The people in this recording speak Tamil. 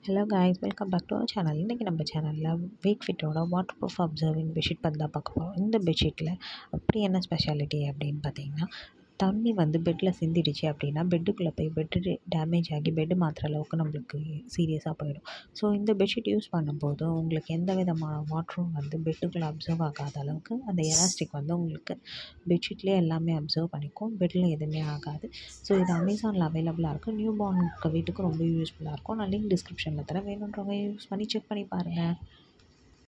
hello guys welcome back to our channel இன்றைக்கி நம்ம சேனலில் வெயிட் ஃபிட்டோட வாட்டர் ப்ரூஃப் அப்சர்விங் பெட்ஷீட் பற்றி தான் பார்க்க போகிறோம் இந்த பெட்ஷீட்டில் அப்படி என்ன ஸ்பெஷாலிட்டி அப்படின்னு பார்த்தீங்கன்னா தண்ணி வந்து பெட்டில் சிந்திடுச்சு அப்படின்னா பெட்டுக்குள்ளே போய் பெட்டு டேமேஜ் ஆகி பெட்டு மாற்றுற அளவுக்கு நம்மளுக்கு சீரியஸாக போயிடும் ஸோ இந்த பெட்ஷீட் யூஸ் பண்ணும்போது உங்களுக்கு எந்த விதமான வாட்டரும் வந்து பெட்டுக்குள்ளே அப்சர்வ் ஆகாத அளவுக்கு அந்த எலாஸ்டிக் வந்து உங்களுக்கு பெட்ஷீட்லேயே எல்லாமே அப்சர்வ் பண்ணிக்கும் பெட்டில் எதுவுமே ஆகாது ஸோ இது அமேசானில் அவைலபிளாக இருக்குது நியூ பார்ன் வீட்டுக்கு ரொம்ப யூஸ்ஃபுல்லாக இருக்கும் நான் லிங்க் டிஸ்கிரிப்ஷனில் தரேன் வேணுன்றவங்க யூஸ் பண்ணி செக் பண்ணி பாருங்கள்